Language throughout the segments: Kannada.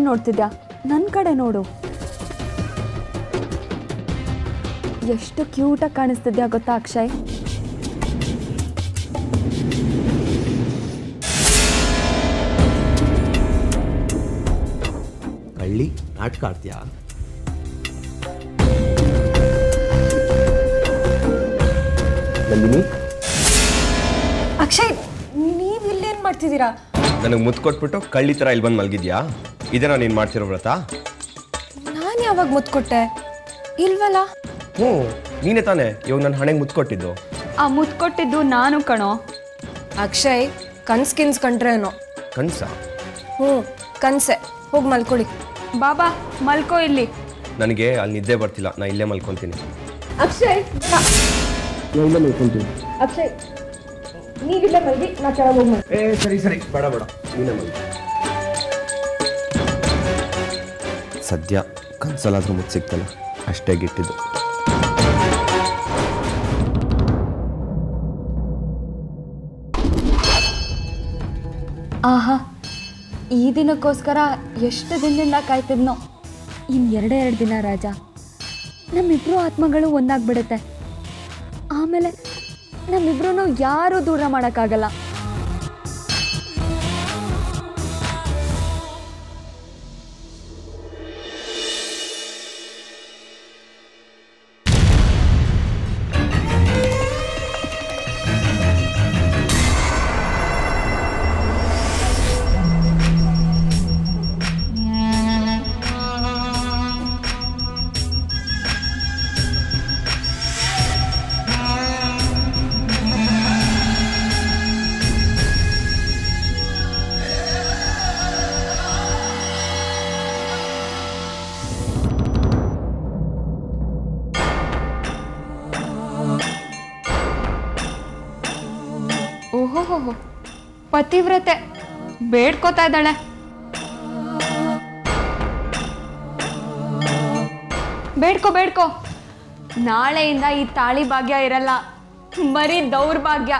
ನೋಡ್ತಿದ್ಯಾ ನನ್ನ ಕಡೆ ನೋಡು ಎಷ್ಟು ಕ್ಯೂಟಾಗಿ ಕಾಣಿಸ್ತಿದ್ಯಾ ಗೊತ್ತಾ ಅಕ್ಷಯ್ ಕಳ್ಳಿ ನಾಟಕ ಆಡ್ತೀಯಾ ನಂದಿನಿ ಅಕ್ಷಯ್ ನೀವು ಇಲ್ಲೇನು ಮಾಡ್ತಿದ್ದೀರಾ ನನಗೆ ಮುತ್ತು ಕೊಟ್ಬಿಟ್ಟು ಕಳ್ಳಿ ಥರ ಇಲ್ಲಿ ಬಂದು ಮಲಗಿದ್ಯಾ ಇದೇನಾ ನೀನು ಮಾಡ್ತಿರೋ ವ್ರತ ನಾನು ಯಾವಾಗ ಮುತ್ತು ಕೊಟ್ಟೆ ಇಲ್ವಲ್ಲ ಹ್ಞೂ ನೀನೇ ತಾನೇ ಇವಾಗ ನನ್ನ ಹಣೆಗೆ ಮುತ್ತು ಕೊಟ್ಟಿದ್ದು ಆ ಮುತ್ತು ಕೊಟ್ಟಿದ್ದು ನಾನು ಕಣೋ ಅಕ್ಷಯ್ ಕನ್ಸ್ ಕಿನ್ಸ್ ಕಂಡ್ರೇನೋ ಕನ್ಸ ಹ್ಞೂ ಕನ್ಸೆ ಹೋಗಿ ಮಲ್ಕೊಳ್ಳಿ ಬಾಬಾ ಮಲ್ಕೋ ಇಲ್ಲಿ ನನಗೆ ಅಲ್ಲಿ ನಿದ್ದೆ ಬರ್ತಿಲ್ಲ ನಾ ಇಲ್ಲೇ ಮಲ್ಕೊತೀನಿ ಅಕ್ಷಯ್ ಅಕ್ಷಯ್ ನೀವಿಲ್ಲೇ ಮಲ್ಗಿ ನಾ ಕೆಳಗೆ ಹೋಗಿ ಏ ಸರಿ ಸರಿ ಬೇಡ ಬೇಡ ನೀನೇ ಮಲ್ಕೊ ಸದ್ಯ ಕನ್ಸಲ್ಲಾದ್ರೂ ಮುತ್ತು ಸಿಗ್ತಲ್ಲ ಅಷ್ಟೇ ಗಿಟ್ಟಿದ್ದು ಆಹಾ ಈ ದಿನಕ್ಕೋಸ್ಕರ ಎಷ್ಟು ದಿನದಿಂದ ಕಾಯ್ತಿದ್ನೋ ಇನ್ನು ಎರಡೇ ಎರಡು ದಿನ ರಾಜ ನಮ್ಮಿಬ್ರು ಆತ್ಮಗಳು ಒಂದಾಗ್ಬಿಡುತ್ತೆ ಆಮೇಲೆ ನಮ್ಮಿಬ್ರು ಯಾರೂ ದೂರ ಮಾಡೋಕ್ಕಾಗಲ್ಲ ಓಹೋ ಪತಿವ್ರತೆ ಬೇಡ್ಕೋತಾ ಇದ್ದಾಳೆ ಬೇಡ್ಕೋ ಬೇಡ್ಕೋ ನಾಳೆಯಿಂದ ಈ ತಾಳಿ ಭಾಗ್ಯ ಇರಲ್ಲ ಬರೀ ದೌರ್ಭಾಗ್ಯ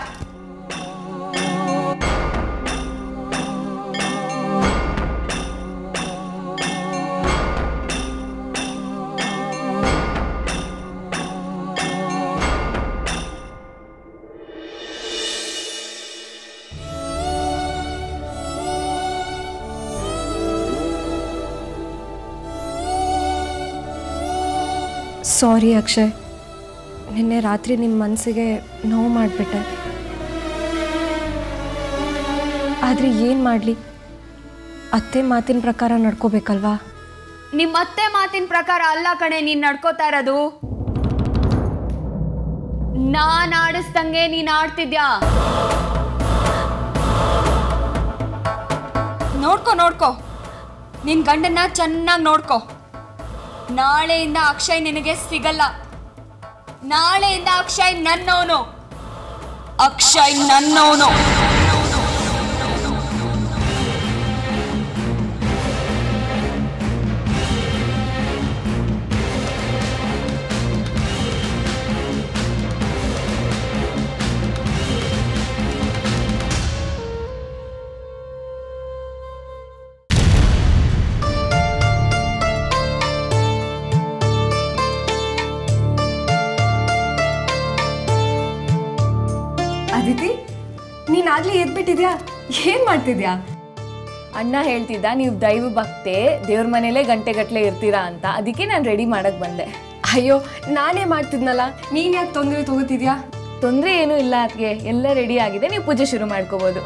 ಸಾರಿ ಅಕ್ಷಯ್ ನಿನ್ನೆ ರಾತ್ರಿ ನಿಮ್ಮ ಮನಸ್ಸಿಗೆ ನೋವು ಮಾಡಿಬಿಟ್ಟೆ ಆದರೆ ಏನು ಮಾಡಲಿ ಅತ್ತೆ ಮಾತಿನ ಪ್ರಕಾರ ನಡ್ಕೋಬೇಕಲ್ವಾ ನಿಮ್ಮ ಅತ್ತೆ ಮಾತಿನ ಪ್ರಕಾರ ಅಲ್ಲ ಕಣೆ ನೀನ್ ನಡ್ಕೋತಾ ಇರೋದು ನಾನ್ ಆಡಿಸ್ದಂಗೆ ನೀನ್ ಆಡ್ತಿದ್ಯಾ ನೋಡ್ಕೊ ನೋಡ್ಕೊ ನಿನ್ ಗಂಡನ್ನ ಚೆನ್ನಾಗಿ ನೋಡ್ಕೊ ನಾಳೆಯಿಂದ ಅಕ್ಷಯ್ ನಿನಗೆ ಸಿಗಲ್ಲ ನಾಳೆಯಿಂದ ಅಕ್ಷಯ್ ನನ್ನವನು ಅಕ್ಷಯ್ ನನ್ನವನು ಅದಿತಿ ನೀನಾಗ್ಲೇ ಎದ್ಬಿಟ್ಟಿದ್ಯಾ ಏನು ಮಾಡ್ತಿದ್ಯಾ ಅಣ್ಣ ಹೇಳ್ತಿದ್ದ ನೀವು ದೈವ ಭಕ್ತೆ ದೇವ್ರ ಮನೇಲೇ ಗಂಟೆಗಟ್ಟಲೆ ಇರ್ತೀರಾ ಅಂತ ಅದಕ್ಕೆ ನಾನು ರೆಡಿ ಮಾಡಕ್ ಬಂದೆ ಅಯ್ಯೋ ನಾನೇ ಮಾಡ್ತಿದ್ನಲ್ಲ ನೀನು ಯಾಕೆ ತೊಂದರೆ ತಗೋತಿದ್ಯಾ ತೊಂದರೆ ಏನೂ ಇಲ್ಲ ಅದಕ್ಕೆ ಎಲ್ಲ ರೆಡಿ ಆಗಿದೆ ನೀವು ಪೂಜೆ ಶುರು ಮಾಡ್ಕೋಬೋದು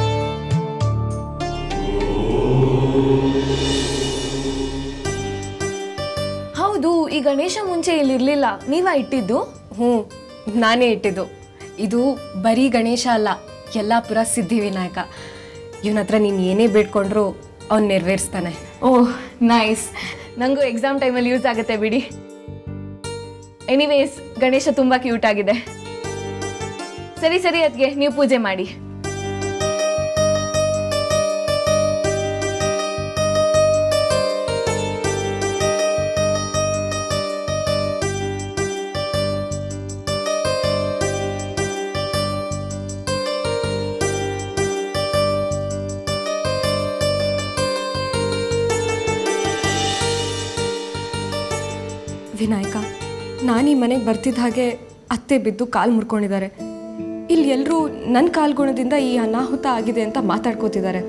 ಹೌದು ಈ ಗಣೇಶ ಮುಂಚೆ ಇಲ್ಲಿ ಇರ್ಲಿಲ್ಲ ನೀವಾ ಇಟ್ಟಿದ್ದು ಹ್ಞೂ ನಾನೇ ಇಟ್ಟಿದ್ದು ಇದು ಬರೀ ಗಣೇಶ ಅಲ್ಲ ಯಲ್ಲಾಪುರ ಸಿದ್ಧಿವಿನಾಯಕ ಇವನ ಹತ್ರ ನೀನು ಏನೇ ಬೇಡ್ಕೊಂಡ್ರು ಅವ್ನು ನೆರವೇರಿಸ್ತಾನೆ ಓಹ್ ನೈಸ್ ನನಗೂ ಎಕ್ಸಾಮ್ ಟೈಮಲ್ಲಿ ಯೂಸ್ ಆಗುತ್ತೆ ಬಿಡಿ ಎನಿವೇಸ್ ಗಣೇಶ ತುಂಬ ಕ್ಯೂಟ್ ಆಗಿದೆ ಸರಿ ಸರಿ ಅದಕ್ಕೆ ನೀವು ಪೂಜೆ ಮಾಡಿ ವಿನಾಯಕ ನಾನು ಈ ಮನೆಗೆ ಬರ್ತಿದ್ದ ಹಾಗೆ ಅತ್ತೆ ಬಿದ್ದು ಕಾಲು ಮುರ್ಕೊಂಡಿದ್ದಾರೆ ಇಲ್ಲಿ ಎಲ್ಲರೂ ನನ್ನ ಕಾಲ್ಗುಣದಿಂದ ಈ ಅನಾಹುತ ಆಗಿದೆ ಅಂತ ಮಾತಾಡ್ಕೋತಿದ್ದಾರೆ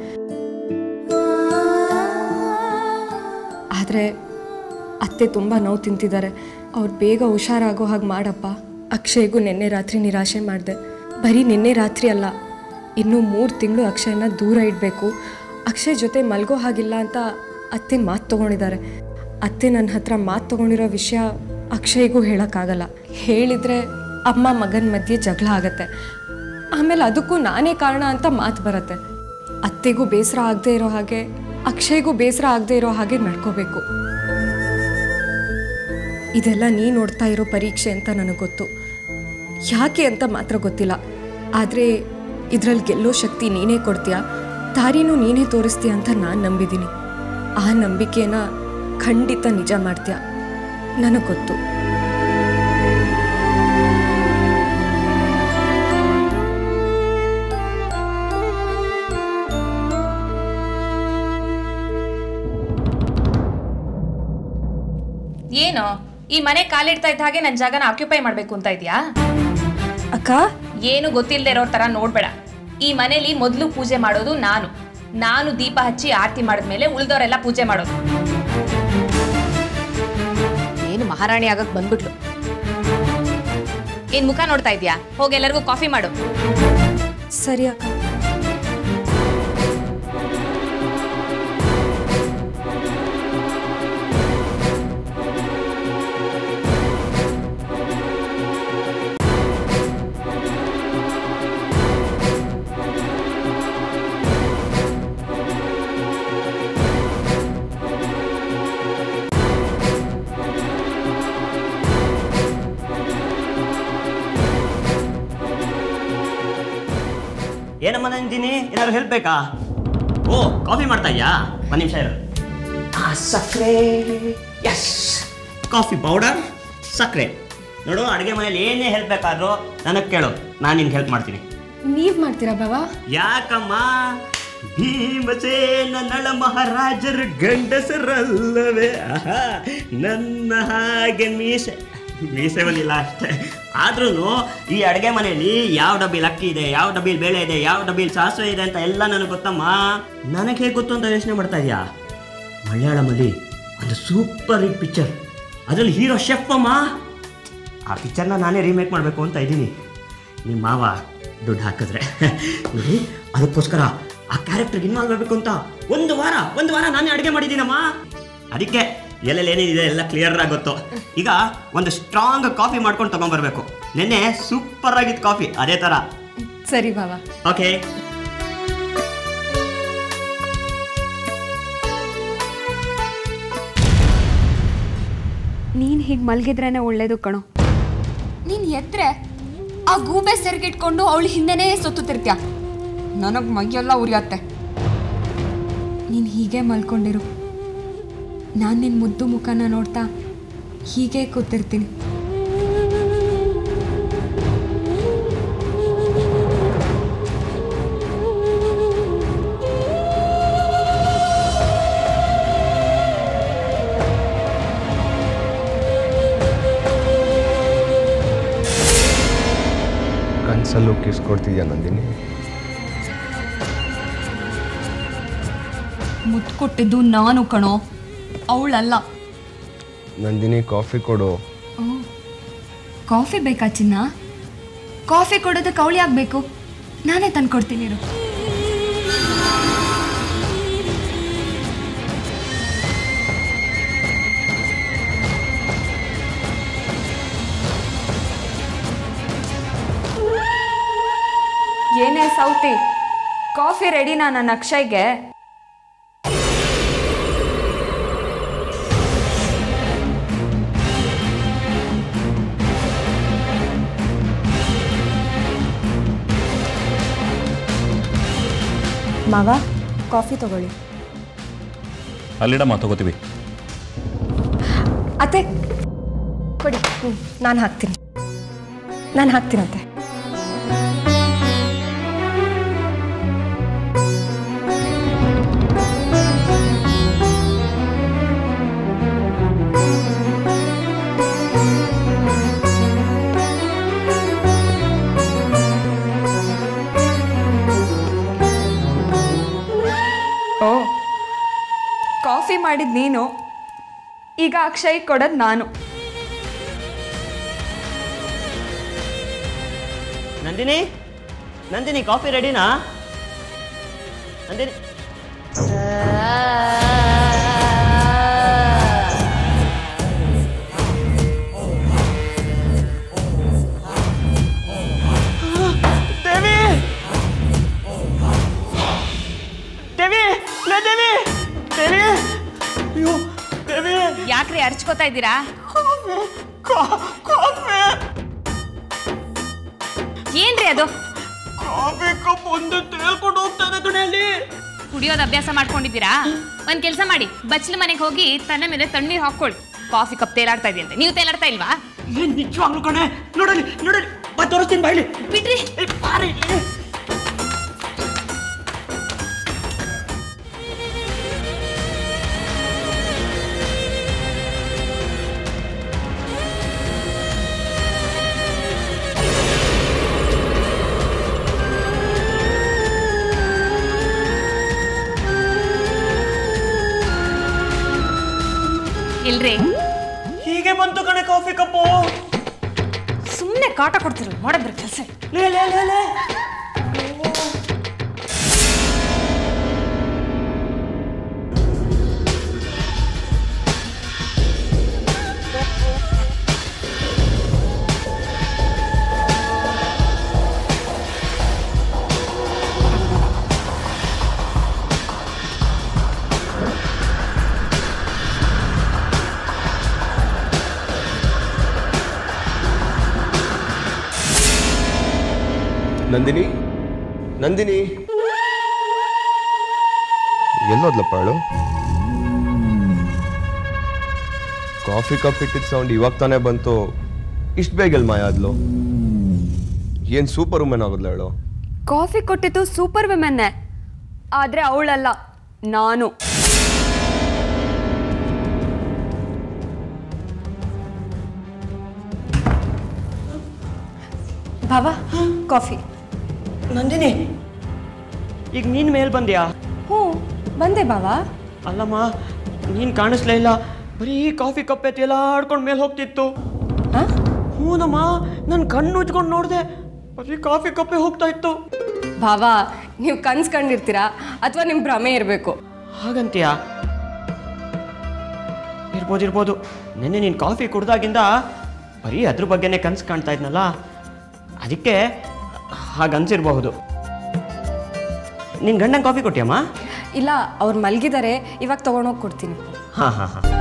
ಆದರೆ ಅತ್ತೆ ತುಂಬ ನೋವು ತಿಂತಿದ್ದಾರೆ ಅವ್ರು ಬೇಗ ಹುಷಾರಾಗೋ ಹಾಗೆ ಮಾಡಪ್ಪ ಅಕ್ಷಯ್ಗೂ ನಿನ್ನೆ ರಾತ್ರಿ ನಿರಾಶೆ ಮಾಡಿದೆ ಬರೀ ನಿನ್ನೆ ರಾತ್ರಿ ಅಲ್ಲ ಇನ್ನೂ ಮೂರು ತಿಂಗಳು ಅಕ್ಷಯನ ದೂರ ಇಡಬೇಕು ಅಕ್ಷಯ್ ಜೊತೆ ಮಲ್ಗೋ ಹಾಗಿಲ್ಲ ಅಂತ ಅತ್ತೆ ಮಾತು ತೊಗೊಂಡಿದ್ದಾರೆ ಅತ್ತೆ ನನ್ನ ಹತ್ರ ಮಾತು ತೊಗೊಂಡಿರೋ ವಿಷಯ ಅಕ್ಷಯ್ಗೂ ಹೇಳೋಕ್ಕಾಗಲ್ಲ ಹೇಳಿದರೆ ಅಮ್ಮ ಮಗನ ಮಧ್ಯೆ ಜಗಳ ಆಗತ್ತೆ ಆಮೇಲೆ ಅದಕ್ಕೂ ನಾನೇ ಕಾರಣ ಅಂತ ಮಾತು ಬರುತ್ತೆ ಅತ್ತೆಗೂ ಬೇಸರ ಆಗದೆ ಇರೋ ಹಾಗೆ ಅಕ್ಷಯ್ಗೂ ಬೇಸರ ಆಗದೆ ಇರೋ ಹಾಗೆ ನಡ್ಕೋಬೇಕು ಇದೆಲ್ಲ ನೀ ನೋಡ್ತಾ ಇರೋ ಪರೀಕ್ಷೆ ಅಂತ ನನಗೆ ಗೊತ್ತು ಯಾಕೆ ಅಂತ ಮಾತ್ರ ಗೊತ್ತಿಲ್ಲ ಆದರೆ ಇದರಲ್ಲಿ ಗೆಲ್ಲೋ ಶಕ್ತಿ ನೀನೇ ಕೊಡ್ತೀಯಾ ದಾರಿನೂ ನೀನೇ ತೋರಿಸ್ತೀಯ ಅಂತ ನಾನು ನಂಬಿದ್ದೀನಿ ಆ ನಂಬಿಕೆನ ಖಂಡಿತ ನಿಜ ಮಾಡ್ತೀಯ ನನಗೆ ಗೊತ್ತು ಏನು ಈ ಮನೆ ಕಾಲಿಡ್ತಾ ಇದ್ದ ಹಾಗೆ ನನ್ನ ಜಾಗನ ಆಕ್ಯುಪೈ ಮಾಡಬೇಕು ಅಂತ ಇದೆಯಾ ಅಕ್ಕ ಏನು ಗೊತ್ತಿಲ್ಲದೆ ಇರೋ ಥರ ನೋಡ್ಬೇಡ ಈ ಮನೇಲಿ ಮೊದಲು ಪೂಜೆ ಮಾಡೋದು ನಾನು ನಾನು ದೀಪ ಹಚ್ಚಿ ಆರತಿ ಮಾಡಿದ್ಮೇಲೆ ಉಳಿದವರೆಲ್ಲ ಪೂಜೆ ಮಾಡೋದು ಏನು ಮಹಾರಾಣಿ ಆಗಕ್ ಬಂದ್ಬಿಟ್ಲು ಏನ್ ಮುಖ ನೋಡ್ತಾ ಇದೀಯಾ ಹೋಗಿ ಎಲ್ಲರಿಗೂ ಕಾಫಿ ಮಾಡು ಸರಿ ಅಕ್ಕ ಏನಮ್ಮ ನಂದಿನಿ ಏನಾದ್ರು ಹೆಲ್ಪ್ ಬೇಕಾ ಓ ಕಾಫಿ ಮಾಡ್ತಾ ಇದ್ಯಾ ಒಂದು ನಿಮಿಷ ಇರು ಆ, ಸಕ್ಕರೆ ಎಸ್ ಕಾಫಿ ಪೌಡರ್ ಸಕ್ಕರೆ ನೋಡು ಅಡುಗೆ ಮನೇಲಿ ಏನೇ ಹೆಲ್ಪ್ ಬೇಕಾದ್ರೂ ನನಗೆ ಕೇಳು ನಾನು ನಿನ್ಗೆ ಹೆಲ್ಪ್ ಮಾಡ್ತೀನಿ ನೀವು ಮಾಡ್ತೀರಾ ಬಾವಾ ಯಾಕಮ್ಮ ಭೀಮಸೇನ ನಳ ಮಹಾರಾಜರು ಗಂಡಸರಲ್ಲವೇ ಆಹಾ, ನನ್ನ ಹಾಗೆ ಮೀಸೆ ಮೀಸೆ ಬಂದಿಲ್ಲ ಅಷ್ಟೇ ಆದ್ರೂ ಈ ಅಡುಗೆ ಮನೆಯಲ್ಲಿ ಯಾವ ಡಬ್ಬಿಲ್ ಅಕ್ಕಿ ಇದೆ ಯಾವ ಡಬ್ಬಿಲ್ ಬೇಳೆ ಇದೆ ಯಾವ ಡಬ್ಬಿಲ್ ಸಾಸಿವೆ ಇದೆ ಅಂತ ಎಲ್ಲ ನನಗೆ ಗೊತ್ತಮ್ಮ ನನಗೆ ಹೇಗೆ ಗೊತ್ತು ಅಂತ ಯೋಚನೆ ಮಾಡ್ತಾ ಇದೆಯಾ ಮಲಯಾಳಮಲ್ಲಿ ಒಂದು ಸೂಪರ್ ಹಿಟ್ ಪಿಕ್ಚರ್ ಅದರಲ್ಲಿ ಹೀರೋ ಶೆಫ್ ಅಮ್ಮ ಆ ಪಿಕ್ಚರ್ನ ನಾನೇ ರೀಮೇಕ್ ಮಾಡಬೇಕು ಅಂತ ಇದ್ದೀನಿ ನಿಮ್ಮ ಮಾವ ದುಡ್ಡು ಹಾಕಿದ್ರೆ ನೋಡಿ ಅದಕ್ಕೋಸ್ಕರ ಆ ಕ್ಯಾರೆಕ್ಟರ್ಗೆ ಇನ್ವಾಲ್ವ್ ಆಗಬೇಕು ಅಂತ ಒಂದು ವಾರ ಒಂದು ವಾರ ನಾನೇ ಅಡುಗೆ ಮಾಡಿದ್ದೀನಮ್ಮ ಅದಕ್ಕೆ ಎಲ್ಲೆಲ್ಲಿ ಏನೇನಿದೆ ಎಲ್ಲ ಕ್ಲಿಯರ್ ಆಗಿ ಗೊತ್ತು ಈಗ ಒಂದು ಸ್ಟ್ರಾಂಗ್ ಕಾಫಿ ಮಾಡ್ಕೊಂಡು ತೊಗೊಂಬರ್ಬೇಕು ನಿನ್ನೆ ಸೂಪರ್ ಆಗಿತ್ತು ಕಾಫಿ ಅದೇ ಥರ ಸರಿ ಬಾವಾ ಓಕೆ ನೀನು ಹೀಗೆ ಮಲಗಿದ್ರೇನೆ ಒಳ್ಳೇದು ಕಣೋ ನೀನು ಎದ್ರೆ ಆ ಗೂಬೆ ಸೆರ್ಗಿಟ್ಕೊಂಡು ಅವಳು ಹಿಂದೆನೇ ಸುತ್ತುತ್ತಿರ್ತೀಯ ನನಗೆ ಮೈಯೆಲ್ಲ ಉರಿಯತ್ತೆ ನೀನು ಹೀಗೆ ಮಲ್ಕೊಂಡಿರು ನಾನು ನಿನ್ನ ಮುದ್ದು ಮುಖನ ನೋಡ್ತಾ ಹೀಗೆ ಕೂತಿರ್ತೀನಿ ಕನ್ಸಲ್ಲೂ ಕಿಸ್ ಕೊಡ್ತಿದ್ಯಾ ನಂದಿನಿ ಮುತ್ತು ಕೊಟ್ಟಿದ್ದು ನಾನು ಕಣೋ ಅವಳಲ್ಲ ನಂದಿನಿ ಕಾಫಿ ಕೊಡು ಕಾಫಿ ಬೇಕಾ ಚಿನ್ನ ಕಾಫಿ ಕೊಡೋದಕ್ಕೆ ಅವಳು ಆಗಬೇಕು ನಾನೇ ತಂದ್ಕೊಡ್ತೀನಿ ಇರು ಏನೇ ಸೌತಿ ಕಾಫಿ ರೆಡಿನಾ ನನ್ನ ಅಕ್ಷಯ್ಗೆ ಮಾವ ಕಾಫಿ ತಗೊಳ್ಳಿ ಅಲ್ಲಿಡಮ್ಮ ತಗೋತೀವಿ ಅತ್ತೆ ಕೊಡಿ ನಾನು ಹಾಕ್ತೀನಿ ನಾನು ಹಾಕ್ತೀನತ್ತೆ ಮಾಡಿದ್ ನೀನು ಈಗ ಅಕ್ಷಯ್ ಕೊಡೋದು ನಾನು ನಂದಿನಿ ನಂದಿನಿ ಕಾಫಿ ರೆಡಿನಾ ನಂದಿನಿ ದೇವಿ ದೇವಿ ಲೇ ದೇವಿ ದೇವಿ ಅಯ್ಯೋ ದೇವಿ ಯಾಕ್ರಿ ಅರ್ಚ್ಕೋತಾ ಇದ್ದೀರಾ ಕಾ- ಕಾಫಿ ಏನ್ರಿ ಅದು ಕಾಫಿ ಕಪ್ ಒಂದು ತೇಳ್ಕೊಂಡು ಹೋಗ್ತದೆ ಕಣಲ್ಲಿ ಕುಡಿಯೋದು ಅಭ್ಯಾಸ ಮಾಡ್ಕೊಂಡಿದ್ದೀರಾ ಒಂದ್ ಕೆಲಸ ಮಾಡಿ ಬಚ್ಚಲ ಮನೆಗೆ ಹೋಗಿ ತನ್ನ ಮೇಲೆ ತಣ್ಣೀರು ಹಾಕೊಳ್ಳಿ ಕಾಫಿ ಕಪ್ ತೇಲಾಡ್ತಾ ಇದೆಯಂತೆ ನೀವು ತೇಲಾಡ್ತಾ ಇಲ್ವಾ ಏನ್ ನಿಜವಾಗ್ಲು ಕಣೆ ನೋಡಲಿ ನೋಡಲಿ ಬಾ ತೋರಿಸ್ತೀನಿ ಬಾಯ್ಲಿ ಬಿಡ್ರಿ ಏ, ಬಾರಿ ಇಲ್ಲಿ. ಇಲ್ರಿ ಹೀಗೆ ಬಂತು ಕಣೆ ಕಾಫಿ ಕಪ್ಪು ಸುಮ್ಮನೆ ಕಾಟ ಕೊಡ್ತಿರು ಮಾಡೋದ್ರ ಕೆಲಸ ಲೇ ಲೇ ಲೇ ಲೇ ನಂದಿನಿ ನಂದಿನಿ ಎಲ್ಲೋದ್ಲಪ್ಪ ಅವಳು ಕಾಫಿ ಕಪ್ ಇಟ್ಟಿದ್ದ ಸೌಂಡ್ ಇವಾಗ ತಾನೇ ಬಂತು ಇಷ್ಟು ಬೇಗ ಎಲ್ಲಿ ಮಾಯ ಆದ್ಲು ಏನು ಸೂಪರ್ ವುಮೆನ್ ಆಗೋದ್ಲ ಹೇಳು ಕಾಫಿ ಕೊಟ್ಟಿದ್ದು ಸೂಪರ್ ವಿಮೆನ್ನೇ ಆದರೆ ಅವಳಲ್ಲ ನಾನು ಬಾಬಾ ಕಾಫಿ ನಂದಿನಿ ಈಗ ನೀನ್ ಮೇಲ್ ಬಂದ್ಯಾ ಹ್ಞೂ ಬಂದೆ ಬಾವಾ ಅಲ್ಲಮ್ಮ ನೀನ್ ಕಾಣಿಸ್ಲೇ ಇಲ್ಲ ಬರೀ ಕಾಫಿ ಕಪ್ ಎತ್ತೆಲ್ಲ ಆಡ್ಕೊಂಡು ಮೇಲೆ ಹೋಗ್ತಿತ್ತು ಹಾಂ ಹ್ಞೂನಮ್ಮ ನನ್ನ ಕಣ್ಣು ಉಜ್ಕೊಂಡು ನೋಡಿದೆ ಬರೀ ಕಾಫಿ ಕಪ್ಪೆ ಹೋಗ್ತಾ ಇತ್ತು ಬಾವಾ ನೀವು ಕನ್ಸ್ ಕಂಡಿರ್ತೀರಾ ಅಥವಾ ನಿಮ್ಮ ಭ್ರಮೆ ಇರಬೇಕು ಹಾಗಂತೀಯಾ ಇರ್ಬೋದು ಇರ್ಬೋದು ನಿನ್ನೆ ನೀನು ಕಾಫಿ ಕುಡ್ದಾಗಿಂದ ಬರೀ ಅದ್ರ ಬಗ್ಗೆನೇ ಕನ್ಸು ಕಾಣ್ತಾ ಇದ್ನಲ್ಲ ಅದಕ್ಕೆ ಹಾಗನ್ಸಿರ್ಬಹುದು ನಿನ್ನ ಗಂಡಂಗೆ ಕಾಫಿ ಕೊಟ್ಟಿಯಮ್ಮ ಇಲ್ಲ ಅವ್ರು ಮಲಗಿದ್ದಾರೆ ಇವಾಗ ತೊಗೊಂಡೋಗಿ ಕೊಡ್ತೀನಿ ಹಾಂ ಹಾಂ ಹಾಂ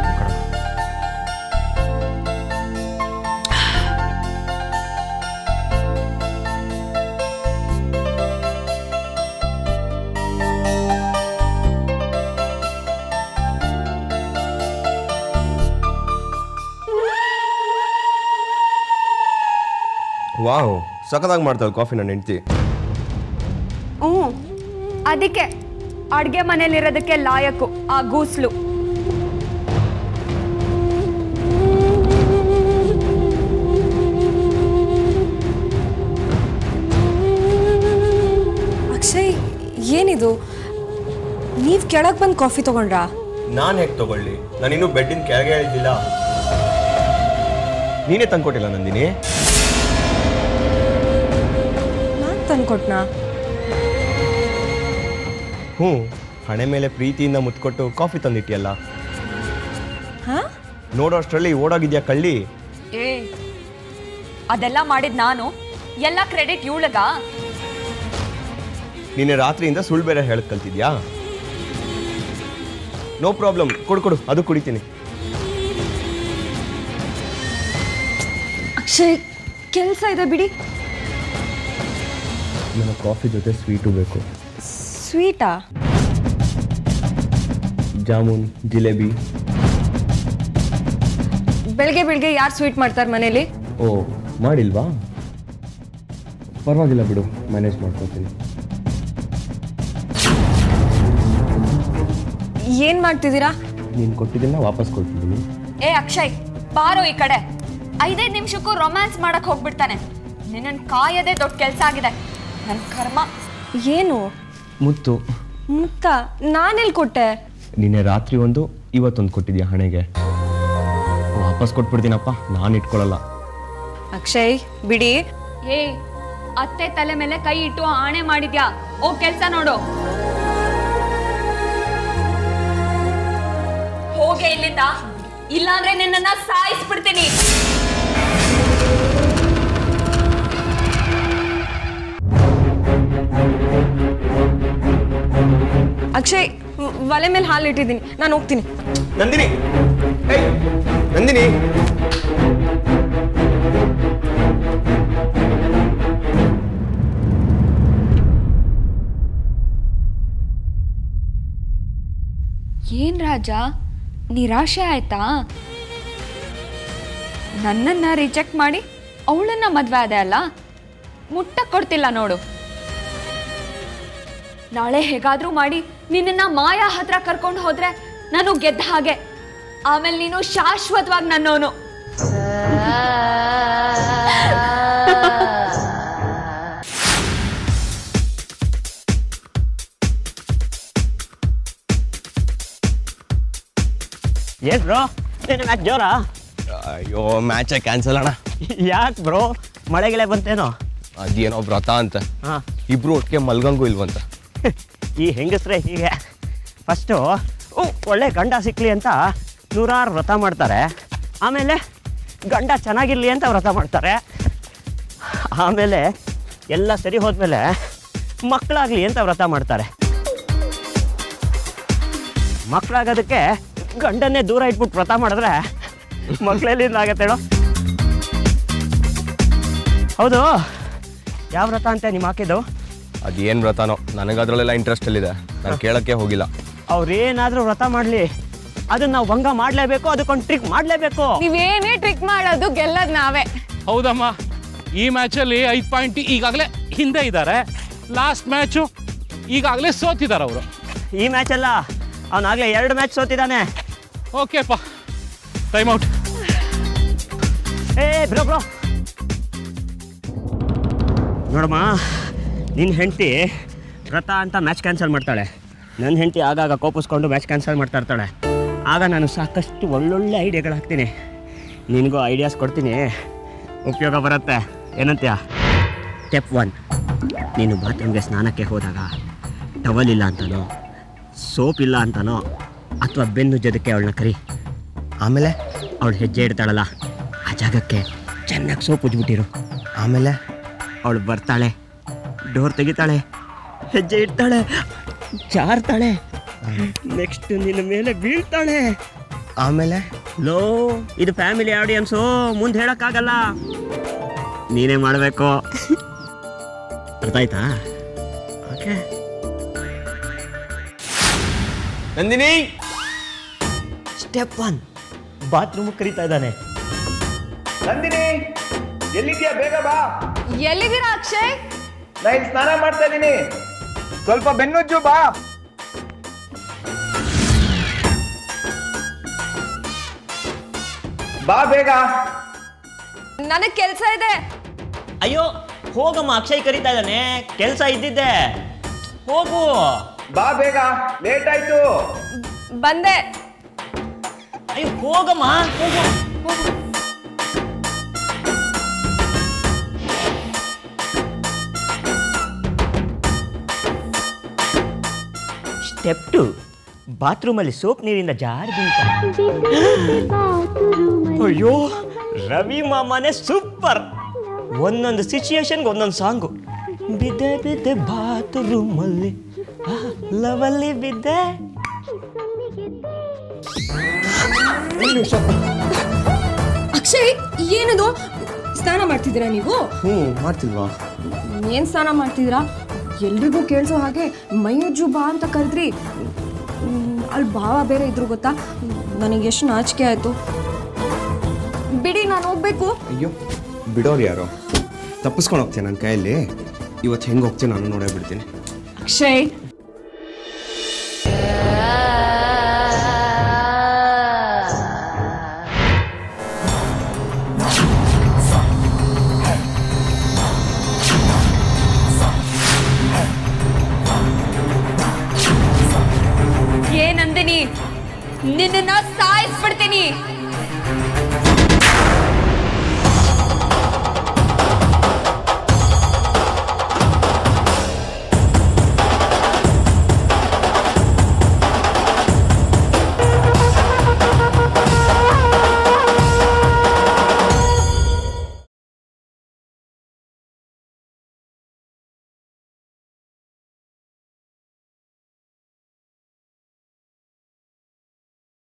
ವಾವ್ ಸಖತ್ತಾಗಿ ಮಾಡ್ತಾಳೆ ಕಾಫಿ ನನ್ನ ಹೆಂಡ್ತಿ ಹ್ಞೂ ಅದಕ್ಕೆ ಅಡುಗೆ ಮನೇಲಿರೋದಕ್ಕೆ ಲಾಯಕು ಆ ಗೂಸ್ಲು ಅಕ್ಷಯ್ ಏನಿದು ನೀವು ಕೆಳಗೆ ಬಂದು ಕಾಫಿ ತೊಗೊಂಡ್ರಾ ನಾನು ಹೇಗೆ ತಗೊಳ್ಳಿ ನಾನಿನ್ನೂ ಬೆಡ್ಡಿನ ಕೆಳಗೆ ಹೇಳಿದ್ದಿಲ್ಲ ನೀನೇ ತಂದ್ಕೊಟ್ಟಿಲ್ಲ ನಂದಿನಿ ನಾನು ತಂದ್ಕೊಟ್ನಾ ಹ್ಞೂ ಹಣೆ ಮೇಲೆ ಪ್ರೀತಿಯಿಂದ ಮುತ್ಕೊಟ್ಟು ಕಾಫಿ ತಂದಿಟ್ಟಿಯಲ್ಲ ಹಾಂ ನೋಡೋ ಅಷ್ಟರಲ್ಲಿ ಓಡೋಗಿದ್ಯಾ ಕಳ್ಳಿ ಏ ಅದೆಲ್ಲ ಮಾಡಿದ್ ನಾನು ಎಲ್ಲ ಕ್ರೆಡಿಟ್ ಇವಳಗ ನೀನೆ ರಾತ್ರಿಯಿಂದ ಸುಳ್ಳು ಬೇರೆ ಹೇಳಕ್ ಕಲ್ತಿದ್ಯಾ ನೋ ಪ್ರಾಬ್ಲಮ್ ಕೊಡು ಕೊಡು ಅದು ಕುಡಿತೀನಿ ಅಕ್ಷಯ್ ಕೆಲಸ ಇದೆ ಬಿಡಿ ನನಗೆ ಕಾಫಿ ಜೊತೆ ಸ್ವೀಟು ಬೇಕು ಸ್ವೀಟಾ ಜಾಮೂನ್ ಜಿಲೇಬಿ ಬೆಳಗ್ಗೆ ಬೆಳಗ್ಗೆ ಯಾರು ಸ್ವೀಟ್ ಮಾಡ್ತಾರೆ ಮನೇಲಿ ಓ ಮಾಡಿಲ್ವಾ ಪರವಾಗಿಲ್ಲ ಬಿಡು ಮ್ಯಾನೇಜ್ ಮಾಡ್ಕೊತೀನಿ ಏನು ಮಾಡ್ತಿದ್ದೀರಾ ನೀನು ಕೊಟ್ಟಿದ್ದನ್ನ ವಾಪಸ್ ಕೊಡ್ತಿದ್ದೀನಿ ಏ ಅಕ್ಷಯ್ ಬಾರೋ ಈ ಕಡೆ ಐದೈದು ನಿಮಿಷಕ್ಕೂ ರೊಮ್ಯಾನ್ಸ್ ಮಾಡಕ್ ಹೋಗ್ಬಿಡ್ತಾನೆ ನಿನ್ನ ಕಾಯದೇ ದೊಡ್ಡ ಕೆಲಸ ಆಗಿದೆ ನನ್ನ ಕರ್ಮ ಏನು ಮುತ್ತು ಮುತ್ತ ನಾನೆಲ್ಲಿ ಕೊಟ್ಟೆ ನಿನ್ನೆ ರಾತ್ರಿ ಒಂದು ಇವತ್ತೊಂದು ಕೊಟ್ಟಿದ್ಯಾ ಹಣೆಗೆ ವಾಪಸ್ ಕೊಟ್ಬಿಡ್ತೀನಪ್ಪ ನಾನು ಇಟ್ಕೊಳ್ಳಲ್ಲ ಅಕ್ಷಯ್ ಬಿಡಿ ಏ ಅತ್ತೆ ತಲೆ ಮೇಲೆ ಕೈ ಇಟ್ಟು ಆಣೆ ಮಾಡಿದ್ಯಾ ಓ ಕೆಲ್ಸ ನೋಡು ಹೋಗೆ ಇಲ್ಲಿಂದ ಇಲ್ಲಾಂದ್ರೆ ನಿನ್ನನ್ನ ಸಾಯಿಸ್ಬಿಡ್ತೀನಿ ಅಕ್ಷಯ್ ವ್- ಒಲೆ ಮೇಲೆ ಹಾಲು ಇಟ್ಟಿದ್ದೀನಿ ನಾನು ಹೋಗ್ತೀನಿ ನಂದಿನಿ ಏಯ್ ನಂದಿನಿ ಏನ್ ರಾಜ ನಿರಾಶೆ ಆಯ್ತಾ ನನ್ನನ್ನ ರಿಜೆಕ್ಟ್ ಮಾಡಿ ಅವಳನ್ನ ಮದ್ವೆ ಆದೆ ಅಲ್ಲ ಮುಟ್ಟ ಕೊಡ್ತಿಲ್ಲ ನೋಡು ನಾಳೆ ಹೇಗಾದ್ರೂ ಮಾಡಿ ನಿನ್ನನ್ನ ಮಾಯಾ ಹತ್ರ ಕರ್ಕೊಂಡು ಹೋದ್ರೆ ನಾನು ಗೆದ್ದ ಹಾಗೆ ಆಮೇಲೆ ನೀನು ಶಾಶ್ವತವಾಗಿ ನನ್ನವನು ಏನ್ ಬ್ರೋ ನಿನ್ನ ಮ್ಯಾಚ್ ಜೋರಾ ಅಯ್ಯೋ ಮ್ಯಾಚೇ ಕ್ಯಾನ್ಸಲ್ ಅಣ್ಣ ಯಾಕೆ ಬ್ರೋ ಮಳೆಗೆಳೆ ಬಂತೇನೋ ಅದೇನೋ ವ್ರತ ಅಂತ ಹಾಂ ಇಬ್ರು ಒಟ್ಟಿಗೆ ಮಲ್ಗಂಗೂ ಇಲ್ವಂತ ಈ ಹೆಂಗಸ್ರೆ ಹೀಗೆ ಫಸ್ಟು ಒಳ್ಳೆ ಗಂಡ ಸಿಕ್ಕಲಿ ಅಂತ ನೂರಾರು ವ್ರತ ಮಾಡ್ತಾರೆ ಆಮೇಲೆ ಗಂಡ ಚೆನ್ನಾಗಿರ್ಲಿ ಅಂತ ವ್ರತ ಮಾಡ್ತಾರೆ ಆಮೇಲೆ ಎಲ್ಲ ಸರಿ ಹೋದ್ಮೇಲೆ ಮಕ್ಕಳಾಗಲಿ ಅಂತ ವ್ರತ ಮಾಡ್ತಾರೆ ಮಕ್ಕಳಾಗೋದಕ್ಕೆ ಗಂಡನ್ನೇ ದೂರ ಇಟ್ಬಿಟ್ಟು ವ್ರತ ಮಾಡಿದ್ರೆ ಮಕ್ಕಳೆಲ್ಲಿಂದ ಆಗತ್ತೆ ಹೇಳು ಹೌದು ಯಾವ ವ್ರತ ಅಂತ ನಿಮ್ಮ ಹಾಕಿದ್ದು ಅದೇನು ವ್ರತನೋ ನನಗೆ ಅದರಲ್ಲೆಲ್ಲ ಇಂಟ್ರೆಸ್ಟ್ ಎಲ್ಲಿದೆ ನಾನು ಕೇಳಕ್ಕೆ ಹೋಗಿಲ್ಲ ಅವ್ರೇನಾದ್ರೂ ವ್ರತ ಮಾಡಲಿ ಅದನ್ನ ನಾವು ಭಂಗ ಮಾಡಲೇಬೇಕು ಅದಕ್ಕೊಂದು ಟ್ರಿಕ್ ಮಾಡಲೇಬೇಕು ನೀವೇನೇ ಟ್ರಿಕ್ ಮಾಡೋದು ಗೆಲ್ಲದ್ ನಾವೇ ಹೌದಮ್ಮ ಈ ಮ್ಯಾಚಲ್ಲಿ ಐದು ಪಾಯಿಂಟ್ ಈಗಾಗಲೇ ಹಿಂದೆ ಇದ್ದಾರೆ ಲಾಸ್ಟ್ ಮ್ಯಾಚು ಈಗಾಗಲೇ ಸೋತಿದ್ದಾರೆ ಅವರು ಈ ಮ್ಯಾಚ್ ಅಲ್ಲ ಅವನಾಗಲೇ ಎರಡು ಮ್ಯಾಚ್ ಸೋತಿದ್ದಾನೆ ಓಕೆಪ್ಪ ಟೈಮ್ ಔಟ್ ಏ ಬ್ರೋ ಬ್ರೋ ನೋಡಮ್ಮ ನಿನ್ನ ಹೆಂಡತಿ ವ್ರತ ಅಂತ ಮ್ಯಾಚ್ ಕ್ಯಾನ್ಸಲ್ ಮಾಡ್ತಾಳೆ ನನ್ನ ಹೆಂಡತಿ ಆಗಾಗ ಕೋಪಿಸ್ಕೊಂಡು ಮ್ಯಾಚ್ ಕ್ಯಾನ್ಸಲ್ ಮಾಡ್ತಾ ಇರ್ತಾಳೆ ಆಗ ನಾನು ಸಾಕಷ್ಟು ಒಳ್ಳೊಳ್ಳೆ ಐಡಿಯಾಗಳು ಹಾಕ್ತೀನಿ ನಿನಗೂ ಐಡಿಯಾಸ್ ಕೊಡ್ತೀನಿ ಉಪಯೋಗ ಬರುತ್ತೆ ಏನಂತ್ಯ ಸ್ಟೆಪ್ ಒನ್ ನೀನು ಬಾತ್ರೂಮ್ಗೆ ಸ್ನಾನಕ್ಕೆ ಹೋದಾಗ ಟವಲ್ ಇಲ್ಲ ಅಂತನೋ ಸೋಪ್ ಇಲ್ಲ ಅಂತನೋ ಅಥವಾ ಬೆನ್ನು ಜದಕ್ಕೆ ಅವಳನ್ನ ಕರಿ ಆಮೇಲೆ ಅವಳು ಹೆಜ್ಜೆ ಇಡ್ತಾಳಲ್ಲ ಆ ಜಾಗಕ್ಕೆ ಚೆನ್ನಾಗಿ ಸೋಪ್ ಉಜ್ಬಿಟ್ಟಿರು ಆಮೇಲೆ ಅವಳು ಬರ್ತಾಳೆ ಡೋರ್ ತೆಗಿತಾಳೆ ಹೆಜ್ಜೆ ಇಡ್ತಾಳೆ ಜಾರ್ತಾಳೆ ನೆಕ್ಸ್ಟ್ ನಿನ್ನ ಮೇಲೆ ಬೀಳ್ತಾಳೆ ಆಮೇಲೆ ಲೋ ಇದು ಫ್ಯಾಮಿಲಿ ಆಡಿಯನ್ಸು ಮುಂದೆ ಹೇಳಕ್ಕಾಗಲ್ಲ ನೀನೇ ಮಾಡಬೇಕು ಅರ್ಥ ಆಯ್ತಾ okay Nandini step one bathroom ಕರೀತಾ ಇದ್ದಾನೆ ನಂದಿನಿ ಎಲ್ಲಿದ್ಯಾ ಬೇಗ ಬಾ ಎಲ್ಲಿದ್ದೀರಾ ಅಕ್ಷಯ್ ನಾ ಇಲ್ಲಿ ಸ್ನಾನ ಮಾಡ್ತಾ ಇದ್ದೀನಿ ಸ್ವಲ್ಪ ಬೆನ್ನುಜ್ಜು ಬಾ ಬಾ ಬೇಗ ನನಗೆ ಕೆಲಸ ಇದೆ ಅಯ್ಯೋ ಹೋಗಮ್ಮ ಅಕ್ಷಯ್ ಕರೀತಾ ಇದ್ದಾನೆ ಕೆಲಸ ಇದ್ದಿದ್ದೆ ಹೋಗು ಬಾ ಬೇಗ ಲೇಟ್ ಆಯ್ತು ಬಂದೆ ಅಯ್ಯೋ ಹೋಗಮ್ಮ ಹೋಗು ಸ್ಟೆಪ್ ಟು ಬಾತ್ರೂಮಲ್ಲಿ ಸೋಪ್ ನೀರಿಂದ ಜಾರಿ ಬೀಳ್ತಾರೆ ಅಯ್ಯೋ ರವಿ ಮಾಮನೆ ಸೂಪರ್ ಒಂದೊಂದು ಸಿಚುಯೇಷನ್ಗೆ ಒಂದೊಂದು ಸಾಂಗು ಬಿದ್ದೆ ಬಿದ್ದೆ ಬಾತ್ರೂಮಲ್ಲಿ ಲವಲ್ಲಿ ಬಿದ್ದೆ ಅಕ್ಷಯ್ ಏನದು ಸ್ನಾನ ಮಾಡ್ತಿದ್ದೀರಾ ನೀವು ಹ್ಞೂ ಮಾಡ್ತಿಲ್ವಾ ಏನ್ ಸ್ನಾನ ಮಾಡ್ತಿದ್ದೀರಾ ಎಲ್ರಿಗೂ ಕೇಳಿಸೋ ಹಾಗೆ ಮೈಯುಜ್ಜು ಬಾ ಅಂತ ಕರೆದ್ರಿ ಅಲ್ಲಿ ಭಾವ ಬೇರೆ ಇದ್ರು ಗೊತ್ತಾ ನನಗೆ ಎಷ್ಟು ನಾಚಿಕೆ ಆಯ್ತು ಬಿಡಿ ನಾನು ಹೋಗ್ಬೇಕು ಅಯ್ಯೋ ಬಿಡೋರು ಯಾರು ತಪ್ಪಿಸ್ಕೊಂಡು ಹೋಗ್ತೀನಿ ನನ್ನ ಕೈಯಲ್ಲಿ ಇವತ್ತು ಹೆಂಗೆ ಹೋಗ್ತೀನಿ ನಾನು ನೋಡೇ ಬಿಡ್ತೀನಿ ಅಕ್ಷಯ್ ಏನಂದಿನಿ ನಿನ್ನ ಕಾತ್ಯಾಯಿನಿ